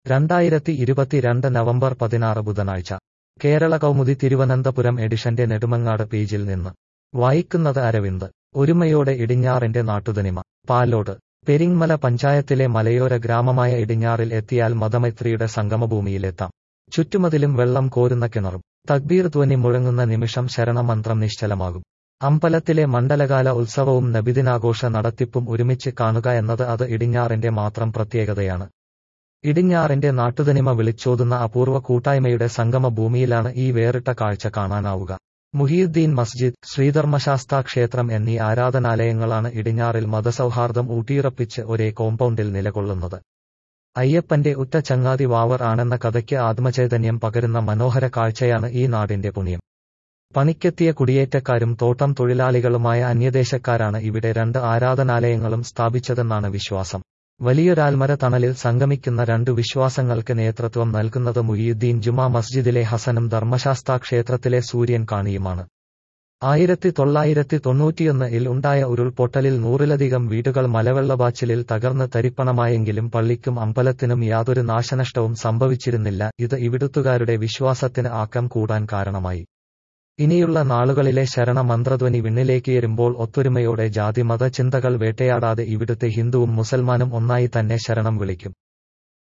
രണ്ടായിരത്തി ഇരുപത്തിരണ്ട് നവംബർ പതിനാറ് ബുധനാഴ്ച കേരള കൗമുദി തിരുവനന്തപുരം എഡിഷന്റെ നെടുമങ്ങാട് പേജിൽ നിന്ന് വായിക്കുന്നത് അരവിന്ദ് ഒരുമയോടെ ഇടിഞ്ഞാറിന്റെ നാട്ടുതനിമ പാലോട് പെരിങ്മല പഞ്ചായത്തിലെ മലയോര ഗ്രാമമായ ഇടിഞ്ഞാറിൽ എത്തിയാൽ മതമൈത്രിയുടെ സംഗമഭൂമിയിലെത്താം ചുറ്റുമതിലും വെള്ളം കോരുന്ന കിണറും തക്ബീർ ധ്വനി മുഴങ്ങുന്ന നിമിഷം ശരണമന്ത്രം നിശ്ചലമാകും അമ്പലത്തിലെ മണ്ഡലകാല ഉത്സവവും നബിദിനാഘോഷ നടത്തിപ്പും ഒരുമിച്ച് കാണുക എന്നത് അത് ഇടിഞ്ഞാറിന്റെ മാത്രം പ്രത്യേകതയാണ് ഇടിഞ്ഞാറിന്റെ നാട്ടുതനിമ വിളിച്ചോതുന്ന അപൂർവ കൂട്ടായ്മയുടെ സംഗമ ഭൂമിയിലാണ് ഈ വേറിട്ട കാഴ്ച കാണാനാവുക മുഹിയുദ്ദീൻ മസ്ജിദ് ശ്രീധർമ്മശാസ്താ ക്ഷേത്രം എന്നീ ആരാധനാലയങ്ങളാണ് ഇടിഞ്ഞാറിൽ മതസൗഹാർദ്ദം ഊട്ടിയുറപ്പിച്ച് ഒരേ കോമ്പൗണ്ടിൽ നിലകൊള്ളുന്നത് അയ്യപ്പന്റെ ഉറ്റ ചങ്ങാതി വാവർ ആണെന്ന കഥയ്ക്ക് ആത്മചൈതന്യം പകരുന്ന മനോഹര കാഴ്ചയാണ് ഈ നാടിന്റെ പുണ്യം പണിക്കെത്തിയ കുടിയേറ്റക്കാരും തോട്ടം തൊഴിലാളികളുമായ അന്യദേശക്കാരാണ് ഇവിടെ രണ്ട് ആരാധനാലയങ്ങളും സ്ഥാപിച്ചതെന്നാണ് വിശ്വാസം വലിയൊരാൽമര തണലിൽ സംഗമിക്കുന്ന രണ്ടു വിശ്വാസങ്ങൾക്ക് നേതൃത്വം നൽകുന്നത് മുഹിയുദ്ദീൻ ജുമാ മസ്ജിദിലെ ഹസനും ധർമ്മശാസ്താ ക്ഷേത്രത്തിലെ സൂര്യൻ കാണിയുമാണ് ആയിരത്തി തൊള്ളായിരത്തി തൊണ്ണൂറ്റിയൊന്നിൽ ഉണ്ടായ ഉരുൾപൊട്ടലിൽ നൂറിലധികം വീടുകൾ മലവെള്ളപാച്ചിലിൽ തകർന്ന് തരിപ്പണമായെങ്കിലും പള്ളിക്കും അമ്പലത്തിനും യാതൊരു നാശനഷ്ടവും സംഭവിച്ചിരുന്നില്ല ഇത് ഇവിടുത്തുകാരുടെ വിശ്വാസത്തിന് ആക്കം കൂടാൻ കാരണമായി ഇനിയുള്ള നാളുകളിലെ ശരണ മന്ത്രധ്വനി വിണ്ണിലേക്കുയരുമ്പോൾ ഒത്തൊരുമയോടെ ജാതിമത ചിന്തകൾ വേട്ടയാടാതെ ഇവിടുത്തെ ഹിന്ദുവും മുസൽമാനും ഒന്നായി തന്നെ ശരണം വിളിക്കും